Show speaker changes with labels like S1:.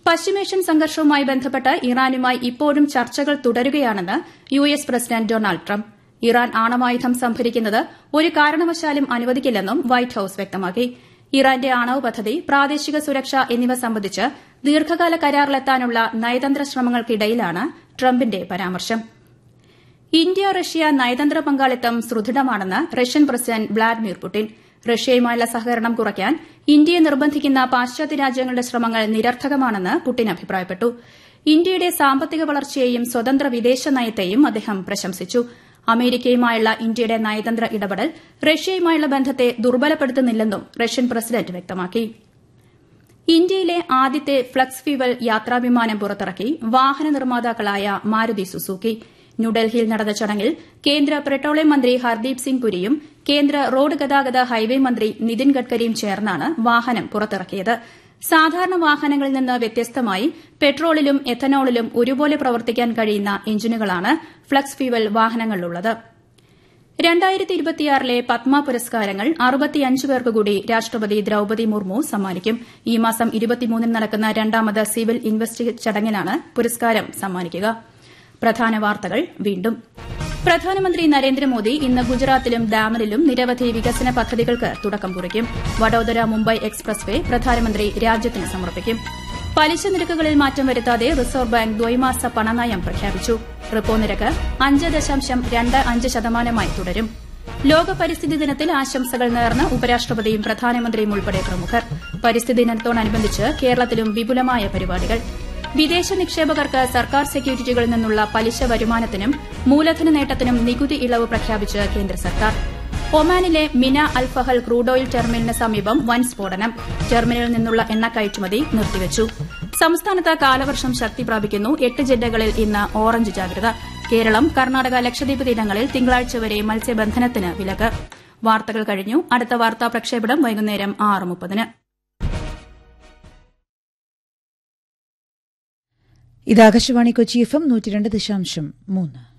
S1: പശ്ചിമേഷ്യൻ സംഘർഷവുമായി ബന്ധപ്പെട്ട് ഇറാനുമായി ഇപ്പോഴും ചർച്ചകൾ തുടരുകയാണെന്ന് U S president Donald Trump Iran ആണവായുധം സംഭരിക്കുന്നത് ഒരു കാരണവശാലും അനുവദിക്കില്ലെന്നും വൈറ്റ് ഹൌസ് വ്യക്തമാക്കി ഇറാന്റെ ആണവ പദ്ധതി പ്രാദേശിക സുരക്ഷ എന്നിവ സംബന്ധിച്ച് ദീർഘകാല കരാറിലെത്താനുള്ള നയതന്ത്ര ശ്രമങ്ങൾക്കിടയിലാണ് ട്രംപിന്റെ പരാമർശം ഇന്ത്യ റഷ്യ നയതന്ത്ര പങ്കാളിത്തം സുദൃഢമാണെന്ന് റഷ്യൻ പ്രസിഡന്റ് വ്ളാഡിമിർ പുടിൻ റഷ്യയുമായുള്ള സഹകരണം കുറയ്ക്കാൻ ഇന്ത്യയെ നിർബന്ധിക്കുന്ന പാശ്ചാത്യ രാജ്യങ്ങളുടെ ശ്രമങ്ങൾ നിരർത്ഥകമാണെന്ന് പുടിൻ അഭിപ്രായപ്പെട്ടു ഇന്ത്യയുടെ സാമ്പത്തിക വളർച്ചയെയും സ്വതന്ത്ര വിദേശ നയത്തെയും അദ്ദേഹം പ്രശംസിച്ചു അമേരിക്കയുമായുള്ള ഇന്ത്യയുടെ നയതന്ത്ര ഇടപെടൽ റഷ്യയുമായുള്ള ബന്ധത്തെ ദുർബലപ്പെടുത്തുന്നില്ലെന്നും റഷ്യൻ പ്രസിഡന്റ് വ്യക്തമാക്കി ഇന്ത്യയിലെ ആദ്യത്തെ ഫ്ളക്സ് ഫ്യൂവൽ യാത്രാവിമാനം പുറത്തിറക്കി വാഹന നിർമ്മാതാക്കളായ മാരുതി സുസുക്കി ന്യൂഡൽഹിയിൽ നടന്ന ചടങ്ങിൽ കേന്ദ്ര പെട്രോളിയം മന്ത്രി ഹർദീപ് സിംഗ് പുരിയും കേന്ദ്ര റോഡ് ഗതാഗത ഹൈവേ മന്ത്രി നിതിൻ ഗഡ്കരിയും ചേർന്നാണ് വാഹനം പുറത്തിറക്കിയത് സാധാരണ വാഹനങ്ങളിൽ നിന്ന് വ്യത്യസ്തമായി പെട്രോളിലും എഥനോളിലും ഒരുപോലെ പ്രവർത്തിക്കാൻ കഴിയുന്ന എഞ്ചിനുകളാണ് ഫ്ളക്സ് ഫ്യൂവൽ വാഹനങ്ങളിലുള്ളത് രണ്ടായിരത്തി ഇരുപത്തിയാറിലെ പത്മ പുരസ്കാരങ്ങൾ അറുപത്തിയഞ്ച് പേർക്ക് കൂടി രാഷ്ട്രപതി ദ്രൌപതി മുർമു സമ്മാനിക്കും ഈ മാസം ഇരുപത്തിമൂന്നിന് നടക്കുന്ന രണ്ടാമത് സിവിൽ ഇൻവെസ്റ്റിഗേറ്റ് ചടങ്ങിലാണ് പുരസ്കാരം സമ്മാനിക്കുക പ്രധാന വാർത്തകൾ വീണ്ടും പ്രധാനമന്ത്രി നരേന്ദ്രമോദി ഇന്ന് ഗുജറാത്തിലും ഡാമനിലും നിരവധി വികസന പദ്ധതികൾക്ക് തുടക്കം കുറിക്കും വഡോദര മുംബൈ എക്സ്പ്രസ് വേ പ്രധാനമന്ത്രി രാജ്യത്തിന് സമർപ്പിക്കും പലിശ നിരക്കുകളിൽ മാറ്റം വരുത്താതെ റിസർവ് ബാങ്ക് ദ്വൈമാസ പണനയം പ്രഖ്യാപിച്ചു റിപ്പോ നിരക്ക് അഞ്ച് ദശാംശം രണ്ട് അഞ്ച് ശതമാനമായി തുടരും ലോക പരിസ്ഥിതി ദിനത്തിൽ ആശംസകൾ നേർന്ന് ഉപരാഷ്ട്രപതിയും പ്രധാനമന്ത്രിയും ഉൾപ്പെടെ പ്രമുഖർ പരിസ്ഥിതി ദിനത്തോടനുബന്ധിച്ച് കേരളത്തിലും വിപുലമായ പരിപാടികൾ വിദേശ നിക്ഷേപകർക്ക് സർക്കാർ സെക്യൂരിറ്റികളിൽ നിന്നുള്ള പലിശ വരുമാനത്തിനും മൂലധന നേട്ടത്തിനും നികുതി ഇളവ് പ്രഖ്യാപിച്ച് കേന്ദ്ര സർക്കാർ ഒമാനിലെ മിന അൽഫഹൽ ക്രൂഡ് ഓയിൽ ടെർമിനലിന് സമീപം വൻ സ്ഫോടനം ടെർമിനലിൽ നിന്നുള്ള എണ്ണ കയറ്റുമതി നിർത്തിവച്ചു സംസ്ഥാനത്ത് കാലവർഷം ശക്തി പ്രാപിക്കുന്നു എട്ട് ജില്ലകളിൽ ഇന്ന് ഓറഞ്ച് ജാഗ്രത കേരളം കർണാടക ലക്ഷദ്വീപ് തീരങ്ങളിൽ തിങ്കളാഴ്ച വരെ മത്സ്യബന്ധനത്തിന് വിലക്ക് വാർത്തകൾ കഴിഞ്ഞു അടുത്ത വാർത്താ പ്രക്ഷേപണം വൈകുന്നേരം ആറ് മുപ്പതിന്
S2: ഇത് ആകാശവാണി കൊച്ചി എഫ് എം നൂറ്റി രണ്ട് ദശാംശം മൂന്ന്